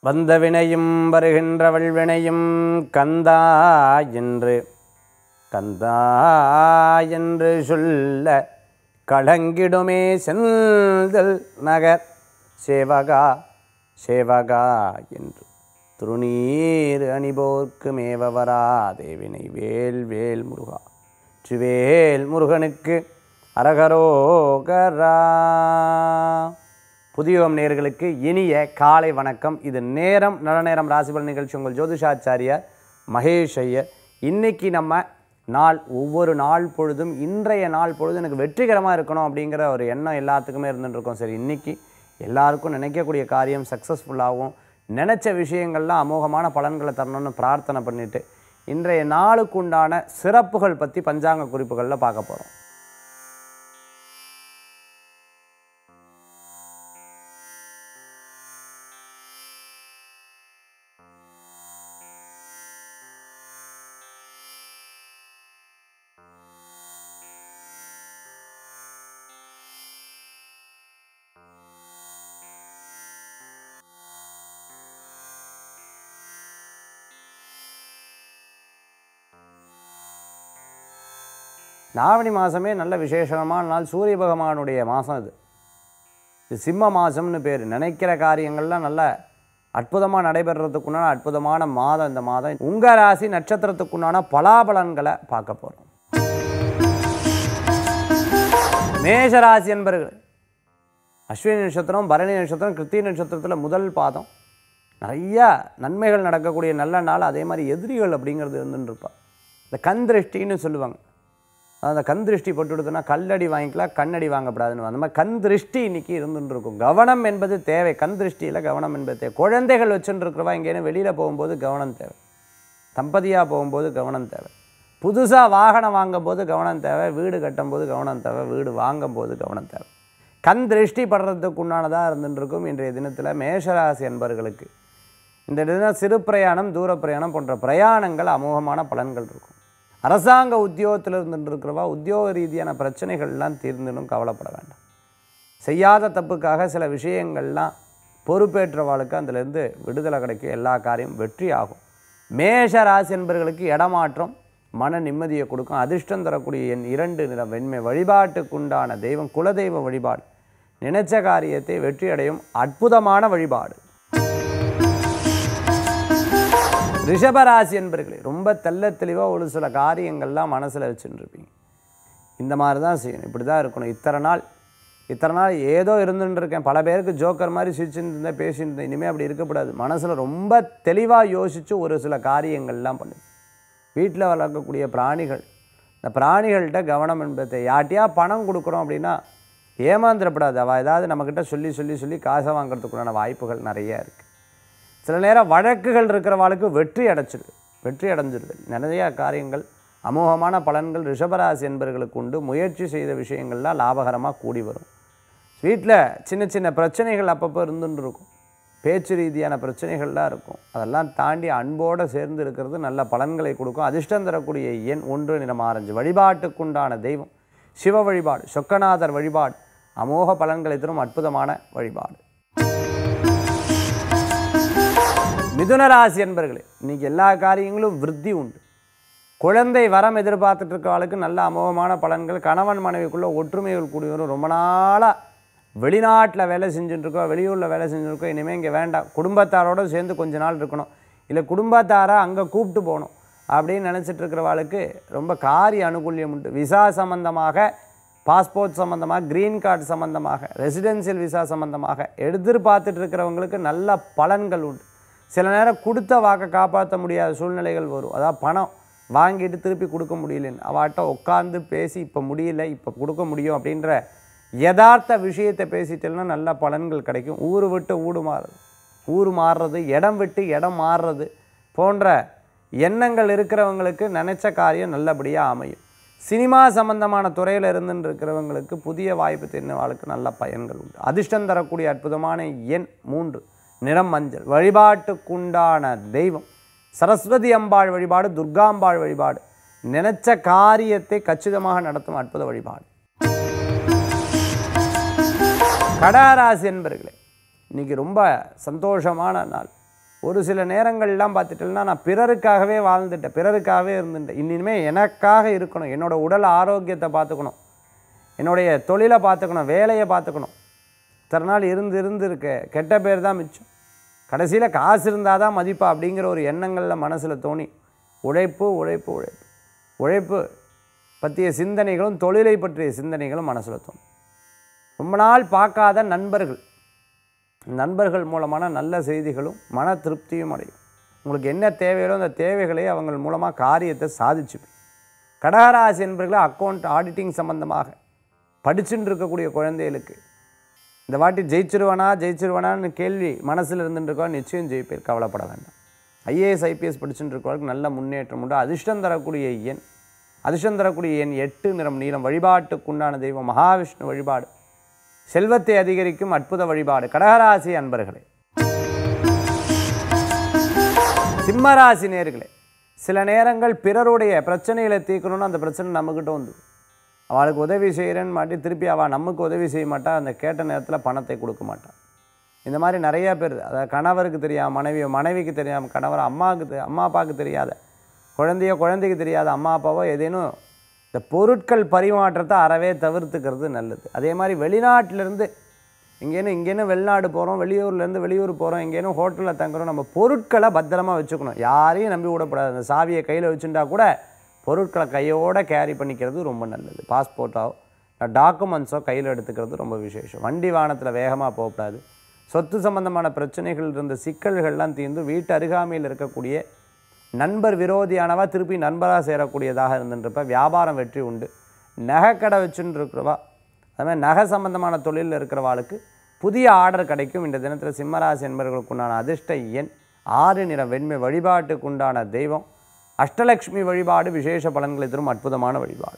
வந்த வினையும் வருகின்ற வல்வினையும் கந்தா என்று கந்தா என்று சொல்ல கலங்கிடுமே செந்தல் நகர் சேவகா சேவகா என்று திருநீர் அணிபோர்க்கு மேவவரா தேவினை வேல் வேல் முருகா வெற்றிவேல் முருகனுக்கு அரகரோகரா புதியோகம் நேர்களுக்கு இனிய காலை வணக்கம் இது நேரம் நல்ல நேரம் ராசிபல் நிகழ்ச்சி உங்கள் ஜோதிஷாச்சாரியார் மகேஷ் ஐயர் இன்னைக்கு நம்ம நாள் ஒவ்வொரு நாள் பொழுதும் இன்றைய நாள் பொழுதும் எனக்கு வெற்றிகரமாக இருக்கணும் அப்படிங்கிற ஒரு எண்ணம் எல்லாத்துக்குமே இருந்துட்டு இருக்கோம் சரி இன்னைக்கு எல்லாருக்கும் நினைக்கக்கூடிய காரியம் சக்ஸஸ்ஃபுல்லாகவும் நினச்ச விஷயங்கள்லாம் அமோகமான பலன்களை தரணும்னு பிரார்த்தனை பண்ணிட்டு இன்றைய நாளுக்கு உண்டான சிறப்புகள் பற்றி பஞ்சாங்க குறிப்புகளில் பார்க்க போகிறோம் நாவணி மாதமே நல்ல விசேஷமான நாள் சூரிய பகவானுடைய மாதம் இது இது சிம்ம மாதம்னு பேர் நினைக்கிற காரியங்கள்லாம் நல்ல அற்புதமாக நடைபெறதுக்குண்டான அற்புதமான மாதம் இந்த மாதம் உங்கள் ராசி நட்சத்திரத்துக்குண்டான பலாபலன்களை பார்க்க போகிறோம் மேஷராசி என்பர்கள் அஸ்வினி நட்சத்திரம் பரணி நட்சத்திரம் கிருத்திகை நட்சத்திரத்தில் முதல் பாதம் நிறையா நன்மைகள் நடக்கக்கூடிய நல்ல நாள் அதே மாதிரி எதிரிகள் அப்படிங்கிறது இருந்துன்னு இருப்பா இந்த கண் திருஷ்டின்னு சொல்லுவாங்க அந்த கண் திருஷ்டி போட்டுடுதுன்னா கல்லடி வாங்கிக்கலாம் கண்ணடி வாங்கப்படாதுன்னு அந்த மாதிரி கண் திருஷ்டி இன்னைக்கு இருந்துட்டு இருக்கும் கவனம் என்பது தேவை கண் திருஷ்டியில் கவனம் என்பது தேவை குழந்தைகள் வச்சுட்டு இருக்கிறவா எங்கேயும் வெளியில் போகும்போது கவனம் தேவை தம்பதியாக போகும்போது கவனம் தேவை புதுசாக வாகனம் வாங்கும்போது கவனம் தேவை வீடு கட்டும்போது கவனம் தேவை வீடு வாங்கும்போது கவனம் தேவை கண் திருஷ்டி படுறதுக்கு உண்டானதாக இருந்துட்டு இருக்கும் இன்றைய தினத்தில் மேஷராசி என்பர்களுக்கு இந்த தினம் சிறு பிரயாணம் தூர பிரயாணம் போன்ற பிரயாணங்கள் அமோகமான பலன்கள் இருக்கும் அரசாங்க உத்தியோகத்தில் இருந்துட்டு இருக்கிறவா உத்தியோக ரீதியான பிரச்சனைகள்லாம் தீர்ந்துடும் கவலைப்பட வேண்டாம் செய்யாத தப்புக்காக சில விஷயங்கள்லாம் பொறுப்பேற்றவாளுக்கு அதிலிருந்து விடுதலை கிடைக்கும் எல்லா காரியம் வெற்றி ஆகும் மேஷ ராசி என்பர்களுக்கு இடமாற்றம் மன நிம்மதியை கொடுக்கும் அதிர்ஷ்டம் தரக்கூடிய என் இரண்டு நிறம் வெண்மை வழிபாட்டுக்குண்டான தெய்வம் குலதெய்வ வழிபாடு நினைச்ச காரியத்தை வெற்றி அடையும் அற்புதமான வழிபாடு ரிஷபராசி என்பர்களே ரொம்ப தெள்ள தெளிவாக ஒரு சில காரியங்கள்லாம் மனசில் வச்சுட்டு இருப்பீங்க இந்த மாதிரி தான் செய்யணும் இப்படி தான் இருக்கணும் இத்தனை நாள் இத்தனை நாள் ஏதோ இருந்துட்டு இருக்கேன் பல பேருக்கு ஜோக்கர் மாதிரி சிரிச்சுட்டு இருந்தேன் பேசிட்டு இருந்தேன் இனிமேல் அப்படி இருக்கக்கூடாது மனசில் ரொம்ப தெளிவாக யோசித்து ஒரு சில காரியங்கள்லாம் பண்ணு வீட்டில் வளர்க்கக்கூடிய பிராணிகள் இந்த பிராணிகள்கிட்ட கவனம் என்பதை யார்ட்டையா பணம் கொடுக்குறோம் அப்படின்னா ஏமாந்துடப்படாது அவள் ஏதாவது நம்மக்கிட்ட சொல்லி சொல்லி சொல்லி காசை வாங்குறதுக்குண்டான வாய்ப்புகள் நிறைய இருக்குது சில நேரம் வழக்குகள் இருக்கிறவாளுக்கு வெற்றி அடைச்சிடுது வெற்றி அடைஞ்சிடுது நிறைய காரியங்கள் அமோகமான பலன்கள் ரிஷபராசி என்பர்களுக்கு உண்டு முயற்சி செய்த விஷயங்கள்லாம் லாபகரமாக கூடி வரும் வீட்டில் சின்ன சின்ன பிரச்சனைகள் அப்பப்போ இருந்துட்டு இருக்கும் பேச்சு ரீதியான பிரச்சனைகள்லாம் இருக்கும் அதெல்லாம் தாண்டி அன்போடு சேர்ந்து இருக்கிறது நல்ல பலன்களை கொடுக்கும் அதிர்ஷ்டம் தரக்கூடிய எண் ஒன்று நிறம் ஆரஞ்சு வழிபாட்டுக்குண்டான தெய்வம் சிவ வழிபாடு சொக்கநாதர் வழிபாடு அமோக பலன்களை தரும் அற்புதமான வழிபாடு மிதுன ராசி என்பர்களே இன்னைக்கு எல்லா காரியங்களும் விருத்தி உண்டு குழந்தை வரம் எதிர்பார்த்துட்டு இருக்கவளுக்கு நல்ல அமோகமான பலன்கள் கணவன் மனைவிக்குள்ள ஒற்றுமைகள் கூடி வரும் ரொம்ப நாளாக வெளிநாட்டில் வேலை செஞ்சுட்டு இருக்கோம் வெளியூரில் வேலை செஞ்சுட்டு இருக்கோம் இனிமேல் இங்கே வேண்டாம் குடும்பத்தாரோடு சேர்ந்து கொஞ்ச நாள் இருக்கணும் இல்லை குடும்பத்தாரை அங்கே கூப்பிட்டு போகணும் அப்படின்னு நினச்சிட்டு இருக்கிறவாளுக்கு ரொம்ப காரிய அனுகூல்யம் உண்டு விசா சம்பந்தமாக பாஸ்போர்ட் சம்மந்தமாக க்ரீன் கார்டு சம்மந்தமாக ரெசிடென்சியல் விசா சம்மந்தமாக எதிர்பார்த்துட்டு இருக்கிறவங்களுக்கு நல்ல பலன்கள் உண்டு சில நேரம் கொடுத்த வாக்கை காப்பாற்ற முடியாத சூழ்நிலைகள் வரும் அதாவது பணம் வாங்கிட்டு திருப்பி கொடுக்க முடியலன்னு அவாட்ட உட்காந்து பேசி இப்போ முடியல இப்போ கொடுக்க முடியும் அப்படின்ற யதார்த்த விஷயத்தை பேசிட்டேன்னா நல்ல பலன்கள் கிடைக்கும் ஊர் விட்டு ஊடு மாறுறது ஊர் மாறுறது இடம் விட்டு இடம் மாறுறது போன்ற எண்ணங்கள் இருக்கிறவங்களுக்கு நினச்ச காரியம் நல்லபடியாக அமையும் சினிமா சம்பந்தமான துறையில் இருந்துன்னு இருக்கிறவங்களுக்கு புதிய வாய்ப்பு தெரிஞ்சவாளுக்கு நல்ல பயன்கள் உண்டு அதிர்ஷ்டம் தரக்கூடிய அற்புதமான எண் மூன்று நிறம் மஞ்சள் வழிபாட்டுக்குண்டான தெய்வம் சரஸ்வதி அம்பாள் வழிபாடு துர்காம்பாள் வழிபாடு நினைச்ச காரியத்தை கச்சிதமாக நடத்தும் அற்புத வழிபாடு கடகராசி என்பர்களே இன்னைக்கு ரொம்ப சந்தோஷமான நாள் ஒரு சில நேரங்கள்லாம் பார்த்துட்டேன்னா நான் பிறருக்காகவே வாழ்ந்துட்டேன் பிறருக்காகவே இருந்துட்டேன் இனிமே எனக்காக இருக்கணும் என்னோட உடல் ஆரோக்கியத்தை பார்த்துக்கணும் என்னுடைய தொழிலை பார்த்துக்கணும் வேலையை பார்த்துக்கணும் இத்தனை நாள் இருந்து இருந்து இருக்க கெட்ட பேர் தான் மிச்சம் கடைசியில் காசு இருந்தால் தான் மதிப்பா அப்படிங்கிற ஒரு எண்ணங்களில் மனசில் தோணி உழைப்பு உழைப்பு உழைப்பு உழைப்பு பற்றிய சிந்தனைகளும் தொழிலை பற்றிய சிந்தனைகளும் மனசில் தோணும் ரொம்ப நாள் பார்க்காத நண்பர்கள் நண்பர்கள் மூலமான நல்ல செய்திகளும் மன திருப்தியும் அடையும் உங்களுக்கு என்ன தேவையோ அந்த தேவைகளை அவங்க மூலமாக காரியத்தை சாதிச்சுப்பீங்க கடகராசி என்பர்களை அக்கௌண்ட் ஆடிட்டிங் சம்பந்தமாக படிச்சுட்டு இருக்கக்கூடிய குழந்தைகளுக்கு இந்த வாட்டி ஜெயிச்சிருவானா ஜெயிச்சிருவானான்னு கேள்வி மனசில் இருந்துட்டு இருக்கோ நிச்சயம் ஜெயிப்பேர் கவலைப்பட வேண்டாம் ஐஏஎஸ் ஐபிஎஸ் படிச்சுட்டு இருக்கவங்களுக்கு நல்ல முன்னேற்றம் உண்டு அதிர்ஷ்டம் தரக்கூடிய எண் அதிர்ஷ்டம் தரக்கூடிய எண் எட்டு நிறம் நீளம் வழிபாட்டுக்குண்டான தெய்வம் மகாவிஷ்ணு வழிபாடு செல்வத்தை அதிகரிக்கும் அற்புத வழிபாடு கடகராசி அன்பர்களே சிம்மராசி நேர்களே சில நேரங்கள் பிறருடைய பிரச்சனைகளை தீர்க்கணும்னு அந்த பிரச்சனை நம்மக்கிட்ட வந்து அவளுக்கு உதவி செய்கிறேன்னு மாட்டி திருப்பி அவள் நமக்கு உதவி செய்ய மாட்டா அந்த கேட்ட நேரத்தில் பணத்தை கொடுக்க மாட்டான் இந்த மாதிரி நிறையா பேர் அதாவது கணவருக்கு தெரியாம மனைவி மனைவிக்கு தெரியாம கணவர் அம்மாவுக்கு தெ- அம்மா அப்பாவுக்கு தெரியாத குழந்தையோ குழந்தைக்கு தெரியாத அம்மா அப்பாவோ ஏதேனும் இந்த பொருட்கள் பரிமாற்றத்தை அறவே தவிர்த்துக்கிறது நல்லது அதே மாதிரி வெளிநாட்டிலேருந்து இங்கேன்னு இங்கேன்னு வெளிநாடு போகிறோம் வெளியூர்லேருந்து வெளியூர் போகிறோம் எங்கேனும் ஹோட்டலில் தங்குறோம் நம்ம பொருட்களை பத்திரமா வச்சுக்கணும் யாரையும் நம்பி விடக்கூடாது அந்த சாவியை கையில் வச்சுட்டா கூட பொருட்களை கையோட கேரி பண்ணிக்கிறது ரொம்ப நல்லது பாஸ்போர்ட்டோ டாக்குமெண்ட்ஸோ கையில் எடுத்துக்கிறது ரொம்ப விசேஷம் வண்டி வாகனத்தில் வேகமாக போகக்கூடாது சொத்து சம்பந்தமான பிரச்சனைகள் இருந்த சிக்கல்கள்லாம் தீர்ந்து வீட்டு அருகாமையில் இருக்கக்கூடிய நண்பர் விரோதியானவா திருப்பி நண்பராக சேரக்கூடியதாக இருந்துன்றப்ப வியாபாரம் வெற்றி உண்டு நகைக்கடை வச்சுன்னு இருக்கிறவா அது மாதிரி நகை சம்பந்தமான தொழிலில் இருக்கிறவாளுக்கு புதிய ஆர்டர் கிடைக்கும் இந்த தினத்தில் சிம்மராசி என்பவர்களுக்குண்டான அதிர்ஷ்ட எண் ஆறு நிற வெண்மை வழிபாட்டுக்குண்டான தெய்வம் அஷ்டலக்ஷ்மி வழிபாடு விசேஷ பலன்களை தரும் அற்புதமான வழிபாடு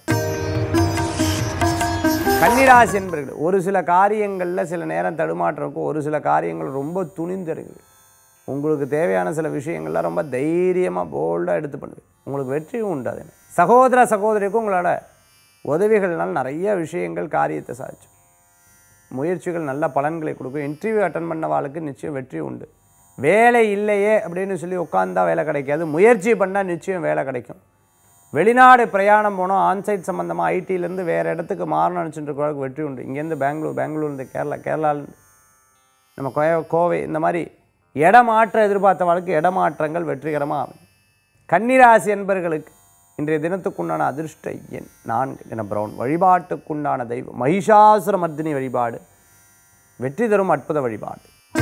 கன்னிராசி என்பர்கள் ஒரு சில காரியங்களில் சில நேரம் தடுமாற்றம் இருக்கும் ஒரு சில காரியங்கள் ரொம்ப துணிந்தருங்க உங்களுக்கு தேவையான சில விஷயங்கள்லாம் ரொம்ப தைரியமாக போல்டாக எடுத்து பண்ணுவீங்க உங்களுக்கு வெற்றியும் உண்டு அது சகோதர சகோதரிக்கும் உங்களோட உதவிகள்னால் நிறைய விஷயங்கள் காரியத்தை சாதிச்சு முயற்சிகள் நல்ல பலன்களை கொடுக்கும் இன்டர்வியூ அட்டன் பண்ணவாளுக்கு நிச்சயம் வெற்றி உண்டு வேலை இல்லையே அப்படின்னு சொல்லி உட்காந்தா வேலை கிடைக்காது முயற்சி பண்ணால் நிச்சயம் வேலை கிடைக்கும் வெளிநாடு பிரயாணம் போனோம் ஆன்சைட் சம்மந்தமாக ஐடியிலேருந்து வேறு இடத்துக்கு மாறணும்னு நினச்சிட்டு இருக்கிறவங்களுக்கு வெற்றி உண்டு இங்கேருந்து பெங்களூர் பெங்களூர்லேருந்து கேரளா கேரளாலேருந்து நம்ம கோய கோவை இந்த மாதிரி இடமாற்ற எதிர்பார்த்தவர்களுக்கு இடமாற்றங்கள் வெற்றிகரமாக அமையும் கன்னிராசி என்பர்களுக்கு இன்றைய தினத்துக்குண்டான அதிர்ஷ்ட எண் நான்கு தின பிரவுன் வழிபாட்டுக்குண்டான தெய்வம் மகிஷாசுர மர்தினி வழிபாடு வெற்றி தரும் அற்புத வழிபாடு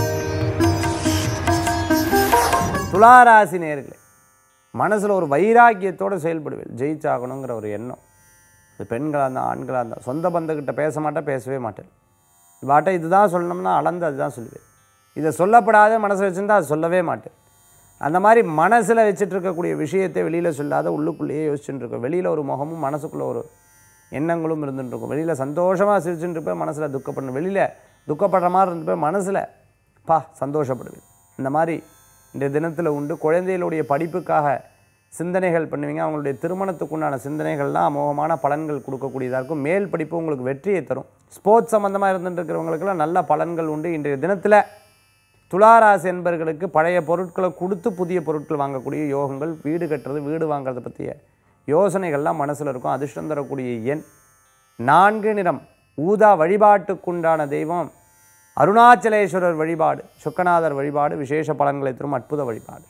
துளாராசி நேர்களே மனசில் ஒரு வைராக்கியத்தோடு செயல்படுவேன் ஜெயிச்சாகணுங்கிற ஒரு எண்ணம் அது பெண்களாக இருந்தால் ஆண்களாக இருந்தால் சொந்த பந்தக்கிட்ட பேச மாட்டேன் பேசவே மாட்டேன் வாட்டை இதுதான் சொல்லணும்னா அளந்து அதுதான் சொல்லுவேன் இதை சொல்லப்படாத மனசில் வச்சுருந்தா அது சொல்லவே மாட்டேன் அந்த மாதிரி மனசில் வச்சுட்டு இருக்கக்கூடிய விஷயத்தை வெளியில் சொல்லாத உள்ளுக்குள்ளேயே யோசிச்சுட்டு இருக்கோம் வெளியில் ஒரு முகமும் மனசுக்குள்ளே ஒரு எண்ணங்களும் இருந்துட்டு இருக்கும் வெளியில் சந்தோஷமாக சிரிச்சுட்டு இருப்பேன் மனசில் துக்கப்படணும் வெளியில் துக்கப்படுற மாதிரி இருந்துப்பேன் மனசில் பா சந்தோஷப்படுவேன் இந்த மாதிரி இந்த தினத்தில் உண்டு குழந்தைகளுடைய படிப்புக்காக சிந்தனைகள் பண்ணுவீங்க அவங்களுடைய திருமணத்துக்குண்டான சிந்தனைகள்லாம் அமோகமான பலன்கள் கொடுக்கக்கூடியதாக இருக்கும் மேல் படிப்பு உங்களுக்கு வெற்றியை தரும் ஸ்போர்ட்ஸ் சம்மந்தமாக இருந்துட்டு இருக்கிறவங்களுக்கெல்லாம் நல்ல பலன்கள் உண்டு இன்றைய தினத்தில் துளாராசி என்பர்களுக்கு பழைய பொருட்களை கொடுத்து புதிய பொருட்கள் வாங்கக்கூடிய யோகங்கள் வீடு கட்டுறது வீடு வாங்குறத பற்றிய யோசனைகள்லாம் மனசில் இருக்கும் அதிர்ஷ்டம் தரக்கூடிய எண் நான்கு நிறம் ஊதா வழிபாட்டுக்குண்டான தெய்வம் அருணாச்சலேஸ்வரர் வழிபாடு சுக்கநாதர் வழிபாடு விசேஷ பலன்களை தரும் அற்புத வழிபாடு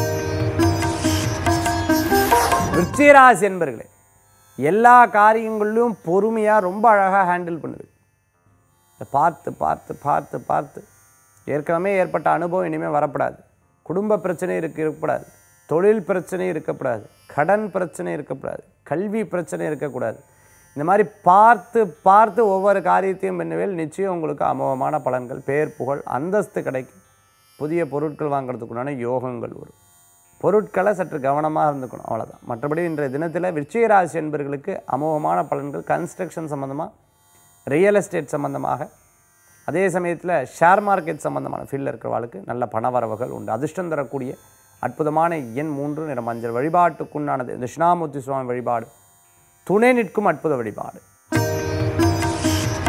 விருச்சிகராசி என்பர்களே எல்லா காரியங்களிலும் பொறுமையாக ரொம்ப அழகாக ஹேண்டில் பண்ணுவேன் இதை பார்த்து பார்த்து பார்த்து பார்த்து ஏற்கனவே ஏற்பட்ட அனுபவம் இனிமேல் வரப்படாது குடும்ப பிரச்சனை இருக்க இருக்கக்கூடாது தொழில் பிரச்சனை இருக்கக்கூடாது கடன் பிரச்சனை இருக்கக்கூடாது கல்வி பிரச்சனை இருக்கக்கூடாது இந்த மாதிரி பார்த்து பார்த்து ஒவ்வொரு காரியத்தையும் பண்ணுவேல் நிச்சயம் உங்களுக்கு அமோகமான பலன்கள் பேர் புகழ் அந்தஸ்து கிடைக்கும் புதிய பொருட்கள் வாங்குறதுக்குண்டான யோகங்கள் வரும் பொருட்களை சற்று கவனமாக இருந்துக்கணும் அவ்வளோதான் மற்றபடி இன்றைய தினத்தில் விருச்சிக ராசி என்பர்களுக்கு அமோகமான பலன்கள் கன்ஸ்ட்ரக்ஷன் சம்மந்தமாக ரியல் எஸ்டேட் சம்மந்தமாக அதே சமயத்தில் ஷேர் மார்க்கெட் சம்மந்தமான ஃபீல்டில் இருக்கிறவாளுக்கு நல்ல பணவரவுகள் உண்டு அதிர்ஷ்டம் தரக்கூடிய அற்புதமான எண் மூன்று நிற மஞ்சள் வழிபாட்டுக்குண்டானது தட்சிணாமூர்த்தி சுவாமி வழிபாடு துணை நிற்கும் அற்புத வழிபாடு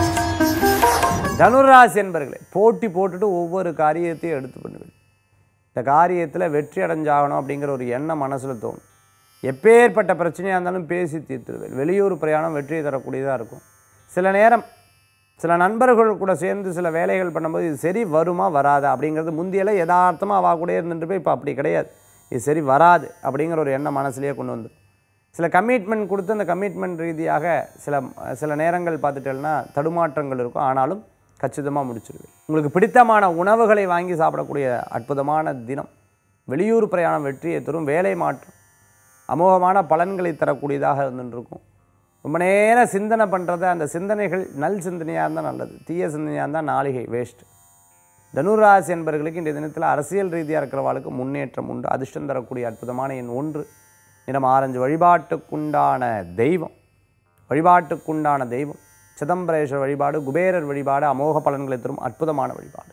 தனுராசி என்பர்களே போட்டி போட்டுட்டு ஒவ்வொரு காரியத்தையும் எடுத்து பண்ணுவேன் இந்த காரியத்தில் வெற்றி அடைஞ்சாகணும் அப்படிங்கிற ஒரு எண்ணம் மனசில் தோணும் எப்பேற்பட்ட பிரச்சனையாக இருந்தாலும் பேசி தீர்த்துருவேன் வெளியூர் பிரயாணம் வெற்றியை தரக்கூடியதாக இருக்கும் சில நேரம் சில நண்பர்கள் கூட சேர்ந்து சில வேலைகள் பண்ணும்போது இது சரி வருமா வராதா அப்படிங்கிறது முந்தியெல்லாம் யதார்த்தமாக அவா கூட இருந்துட்டு போய் இப்போ அப்படி கிடையாது இது சரி வராது அப்படிங்கிற ஒரு எண்ணம் மனசுலேயே கொண்டு வந்து சில கமிட்மெண்ட் கொடுத்து அந்த கமிட்மெண்ட் ரீதியாக சில சில நேரங்கள் பார்த்துட்டேன்னா தடுமாற்றங்கள் இருக்கும் ஆனாலும் கச்சிதமாக முடிச்சிருவேன் உங்களுக்கு பிடித்தமான உணவுகளை வாங்கி சாப்பிடக்கூடிய அற்புதமான தினம் வெளியூர் பிரயாணம் வெற்றியை தரும் வேலை மாற்றம் அமோகமான பலன்களை தரக்கூடியதாக இருந்துருக்கும் ரொம்ப நேரம் சிந்தனை பண்ணுறது அந்த சிந்தனைகள் நல் சிந்தனையாக இருந்தால் நல்லது தீய சிந்தனையாக இருந்தால் நாளிகை வேஸ்ட் தனுராசி என்பவர்களுக்கு இந்த தினத்தில் அரசியல் ரீதியாக இருக்கிறவாளுக்கு முன்னேற்றம் உண்டு அதிர்ஷ்டம் தரக்கூடிய அற்புதமான எண் ஒன்று நிறம் ஆரஞ்சு வழிபாட்டுக்குண்டான தெய்வம் வழிபாட்டுக்குண்டான தெய்வம் சிதம்பரேஸ்வரர் வழிபாடு குபேரர் வழிபாடு அமோக பலன்களை தரும் அற்புதமான வழிபாடு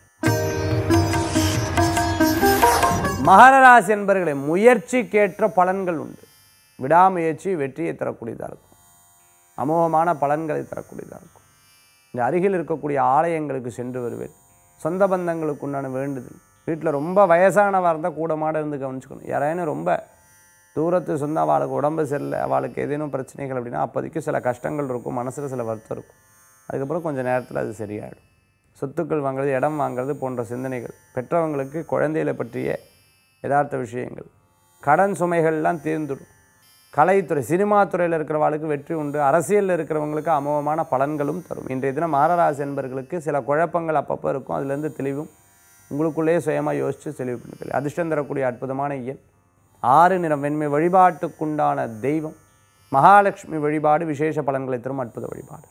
மகர ராசி என்பவர்களை முயற்சிக்கேற்ற பலன்கள் உண்டு விடாமுயற்சி வெற்றியை தரக்கூடியதாக இருக்கும் அமோகமான பலன்களை தரக்கூடியதாக இருக்கும் இந்த அருகில் இருக்கக்கூடிய ஆலயங்களுக்கு சென்று வருவேன் சொந்த பந்தங்களுக்கு உண்டான வேண்டுதல் வீட்டில் ரொம்ப வயசானவா இருந்தால் கூட மாட இருந்து கவனிச்சுக்கணும் யாராயினும் ரொம்ப தூரத்து சொந்த அவளுக்கு உடம்பு சரியில்லை அவளுக்கு ஏதேனும் பிரச்சனைகள் அப்படின்னா அப்போதைக்கு சில கஷ்டங்கள் இருக்கும் மனசில் சில வருத்தம் இருக்கும் அதுக்கப்புறம் கொஞ்சம் நேரத்தில் அது சரியாயிடும் சொத்துக்கள் வாங்குறது இடம் வாங்குறது போன்ற சிந்தனைகள் பெற்றவங்களுக்கு குழந்தைகளை பற்றிய யதார்த்த விஷயங்கள் கடன் சுமைகள்லாம் தீர்ந்துடும் கலைத்துறை சினிமா துறையில் இருக்கிறவங்களுக்கு வெற்றி உண்டு அரசியலில் இருக்கிறவங்களுக்கு அமோகமான பலன்களும் தரும் இன்றைய தினம் மாரராசி என்பர்களுக்கு சில குழப்பங்கள் அப்பப்போ இருக்கும் அதுலேருந்து தெளிவும் உங்களுக்குள்ளேயே சுயமாக யோசித்து தெளிவு பண்ணிக்கலாம் அதிர்ஷ்டம் தரக்கூடிய அற்புதமான இயல் ஆறு நிறம் வெண்மை வழிபாட்டுக்குண்டான தெய்வம் மகாலட்சுமி வழிபாடு விசேஷ பலன்களை தரும் அற்புத வழிபாடு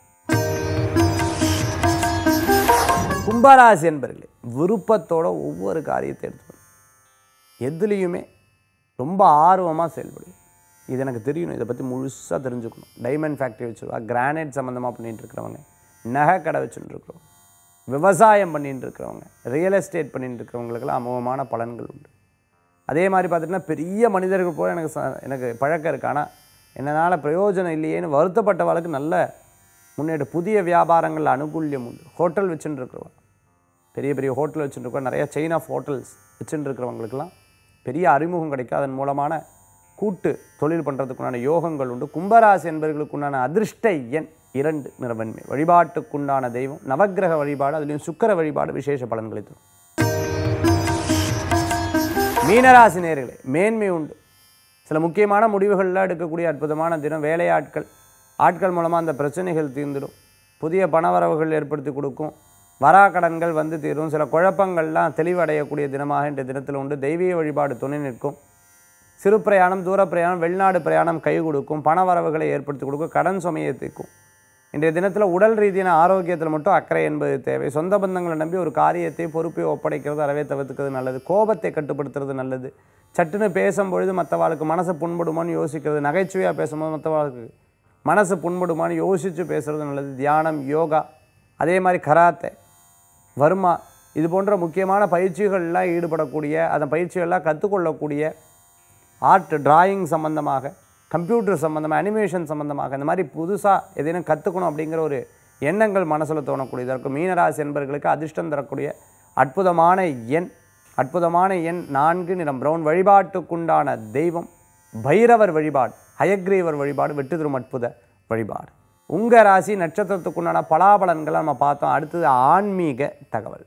கும்பராசி என்பர்களே விருப்பத்தோட ஒவ்வொரு காரியத்தை எடுத்துக்கணும் எதுலேயுமே ரொம்ப ஆர்வமாக செயல்படும் இது எனக்கு தெரியணும் இதை பற்றி முழுசாக தெரிஞ்சுக்கணும் டைமண்ட் ஃபேக்ட்ரி வச்சுருவா கிரானைட் சம்மந்தமாக பண்ணிட்டு இருக்கிறவங்க நகை கடை வச்சுட்டு இருக்கிறவங்க விவசாயம் பண்ணிட்டு இருக்கிறவங்க ரியல் எஸ்டேட் பண்ணிட்டு இருக்கிறவங்களுக்கெல்லாம் அமோகமான பலன்கள் உண்டு அதே மாதிரி பார்த்துட்டிங்கன்னா பெரிய மனிதர்கள் போல எனக்கு ச- எனக்கு பழக்கம் இருக்கு ஆனால் என்னால் பிரயோஜனம் இல்லையேன்னு வருத்தப்பட்டவளுக்கு நல்ல முன்னேற்ற புதிய வியாபாரங்கள் அனுகூல்யம் உண்டு ஹோட்டல் வச்சுட்டு இருக்கிறவங்க பெரிய பெரிய ஹோட்டல் வச்சுட்டு இருக்கோம் நிறைய செயின் ஆஃப் ஹோட்டல்ஸ் வச்சுட்டு இருக்கிறவங்களுக்கெல்லாம் பெரிய அறிமுகம் கிடைக்கும் அதன் மூலமான கூட்டு தொழில் பண்ணுறதுக்குண்டான யோகங்கள் உண்டு கும்பராசி என்பவர்களுக்குண்டான அதிர்ஷ்ட எண் இரண்டு நிறவன்மை வழிபாட்டுக்குண்டான தெய்வம் நவக்கிரக வழிபாடு அதுலேயும் சுக்கிர வழிபாடு விசேஷ பலன்களை தரும் மீனராசி நேர்களே மேன்மை உண்டு சில முக்கியமான முடிவுகளில் எடுக்கக்கூடிய அற்புதமான தினம் வேலையாட்கள் ஆட்கள் மூலமாக அந்த பிரச்சனைகள் தீர்ந்துடும் புதிய பணவரவுகள் ஏற்படுத்தி கொடுக்கும் வரா கடன்கள் வந்து தீரும் சில குழப்பங்கள்லாம் தெளிவடையக்கூடிய தினமாக இன்றைய தினத்தில் உண்டு தெய்வீக வழிபாடு துணை நிற்கும் சிறு பிரயாணம் தூர பிரயாணம் வெளிநாடு பிரயாணம் கை கொடுக்கும் பண வரவுகளை ஏற்படுத்தி கொடுக்கும் கடன் சுமையை தீர்க்கும் இன்றைய தினத்தில் உடல் ரீதியான ஆரோக்கியத்தில் மட்டும் அக்கறை என்பது தேவை சொந்த பந்தங்களை நம்பி ஒரு காரியத்தை பொறுப்பை ஒப்படைக்கிறது அறவே தவிர்த்துக்கிறது நல்லது கோபத்தை கட்டுப்படுத்துறது நல்லது சட்டுன்னு பேசும்பொழுது மற்றவாளுக்கு மனசு புண்படுமான்னு யோசிக்கிறது நகைச்சுவையாக பேசும்போது மற்றவாளுக்கு மனசு புண்படுமான்னு யோசித்து பேசுறது நல்லது தியானம் யோகா அதே மாதிரி கராத்தே வர்மா இது போன்ற முக்கியமான பயிற்சிகள்லாம் ஈடுபடக்கூடிய அந்த பயிற்சிகள்லாம் கற்றுக்கொள்ளக்கூடிய ஆர்ட் டிராயிங் சம்மந்தமாக கம்ப்யூட்டர் சம்மந்தமாக அனிமேஷன் சம்மந்தமாக இந்த மாதிரி புதுசாக எதையும் கற்றுக்கணும் அப்படிங்கிற ஒரு எண்ணங்கள் மனசில் தோணக்கூடியதாக இருக்கும் மீனராசி என்பவர்களுக்கு அதிர்ஷ்டம் தரக்கூடிய அற்புதமான எண் அற்புதமான எண் நான்கு நிறம் பிரவுன் வழிபாட்டுக்குண்டான தெய்வம் பைரவர் வழிபாடு ஹயக்ரீவர் வழிபாடு வெற்றி தரும் அற்புத வழிபாடு உங்கள் ராசி நட்சத்திரத்துக்குண்டான பலாபலன்களை நம்ம பார்த்தோம் அடுத்தது ஆன்மீக தகவல்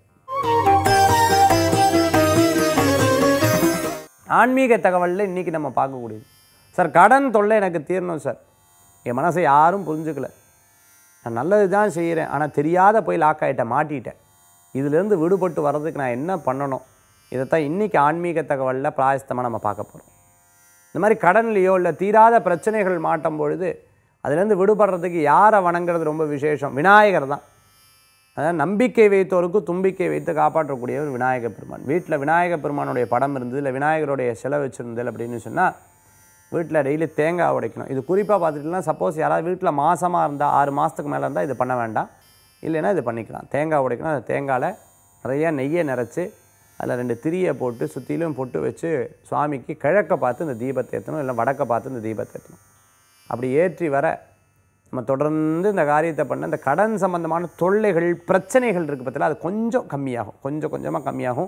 ஆன்மீக தகவலில் இன்றைக்கி நம்ம பார்க்கக்கூடியது சார் கடன் தொல்லை எனக்கு தீரணும் சார் என் மனசை யாரும் புரிஞ்சுக்கல நான் நல்லது தான் செய்கிறேன் ஆனால் தெரியாத போய் லாக் ஆகிட்டேன் மாட்டிட்டேன் இதிலேருந்து விடுபட்டு வர்றதுக்கு நான் என்ன பண்ணணும் இதைத்தான் இன்றைக்கி ஆன்மீக தகவலில் பிராயஸ்தமாக நம்ம பார்க்க போகிறோம் இந்த மாதிரி கடன்லையோ இல்லை தீராத பிரச்சனைகள் மாட்டும் பொழுது அதுலேருந்து விடுபடுறதுக்கு யாரை வணங்குறது ரொம்ப விசேஷம் விநாயகர் தான் அதாவது நம்பிக்கை வைத்தோருக்கு தும்பிக்கை வைத்து காப்பாற்றக்கூடிய ஒரு விநாயக பெருமான் வீட்டில் விநாயக பெருமானுடைய படம் இருந்தது இல்லை விநாயகருடைய சிலை வச்சுருந்தது அப்படின்னு சொன்னால் வீட்டில் டெய்லி தேங்காய் உடைக்கணும் இது குறிப்பாக பார்த்துட்டிங்கன்னா சப்போஸ் யாராவது வீட்டில் மாசமாக இருந்தால் ஆறு மாதத்துக்கு மேலே இருந்தால் இது பண்ண வேண்டாம் இல்லைன்னா இது பண்ணிக்கலாம் தேங்காய் உடைக்கணும் அந்த தேங்காயில் நிறைய நெய்யை நிறச்சி அதில் ரெண்டு திரியை போட்டு சுற்றிலும் பொட்டு வச்சு சுவாமிக்கு கிழக்க பார்த்து இந்த தீபத்தை ஏற்றணும் இல்லை வடக்க பார்த்து இந்த தீபத்தை ஏற்றணும் அப்படி ஏற்றி வர நம்ம தொடர்ந்து இந்த காரியத்தை பண்ண இந்த கடன் சம்பந்தமான தொல்லைகள் பிரச்சனைகள் இருக்குது பார்த்தீங்களா அது கொஞ்சம் கம்மியாகும் கொஞ்சம் கொஞ்சமாக கம்மியாகும்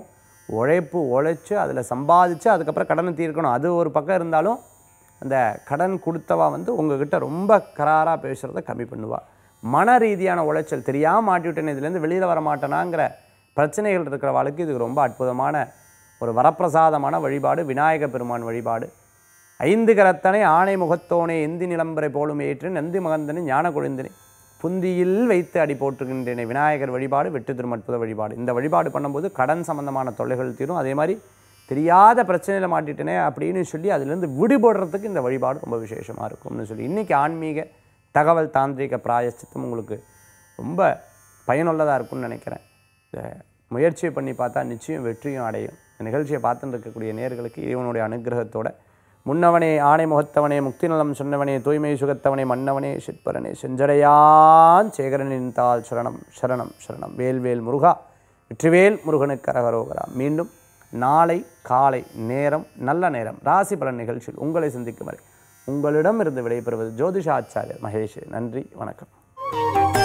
உழைப்பு உழைச்சு அதில் சம்பாதிச்சு அதுக்கப்புறம் கடனை தீர்க்கணும் அது ஒரு பக்கம் இருந்தாலும் அந்த கடன் கொடுத்தவா வந்து உங்ககிட்ட ரொம்ப கராராக பேசுகிறத கம்மி பண்ணுவா மன ரீதியான உளைச்சல் தெரியாமல் மாட்டிவிட்டேன் இதுலேருந்து வெளியில் வர மாட்டேனாங்கிற பிரச்சனைகள் இருக்கிறவாளுக்கு இது ரொம்ப அற்புதமான ஒரு வரப்பிரசாதமான வழிபாடு விநாயக பெருமான் வழிபாடு ஐந்து கரத்தனை ஆணை முகத்தோனே எந்தி நிலம்பரை போலும் ஏற்று நந்தி மகந்தனை ஞான கொழுந்தினை புந்தியில் வைத்து அடி போற்றுகின்றேனே விநாயகர் வழிபாடு வெற்றி தரும் அற்புத வழிபாடு இந்த வழிபாடு பண்ணும்போது கடன் சம்பந்தமான தொல்லைகள் தீரும் அதே மாதிரி தெரியாத பிரச்சனையில் மாட்டிட்டேனே அப்படின்னு சொல்லி அதிலிருந்து விடுபடுறதுக்கு இந்த வழிபாடு ரொம்ப விசேஷமாக இருக்கும்னு சொல்லி இன்றைக்கி ஆன்மீக தகவல் தாந்திரிக பிராயச்சித்தம் உங்களுக்கு ரொம்ப பயனுள்ளதாக இருக்கும்னு நினைக்கிறேன் இதை முயற்சியை பண்ணி பார்த்தா நிச்சயம் வெற்றியும் அடையும் இந்த நிகழ்ச்சியை பார்த்துட்டு இருக்கக்கூடிய நேர்களுக்கு இறைவனுடைய அனுகிரகத்தோட முன்னவனே ஆணை முகத்தவனே முக்தி நலம் சொன்னவனே தூய்மை சுகத்தவனே மன்னவனே சிற்பரனே செஞ்சடையான் சேகரனின் தாள் சரணம் சரணம் சரணம் வேல்வேல் முருகா வெற்றிவேல் முருகனுக்கு அரகரோகரா மீண்டும் நாளை காலை நேரம் நல்ல நேரம் ராசி பலன் நிகழ்ச்சியில் உங்களை சந்திக்கும் வரை உங்களிடம் இருந்து விடைபெறுவது ஜோதிஷாச்சாரியர் மகேஷ் நன்றி வணக்கம்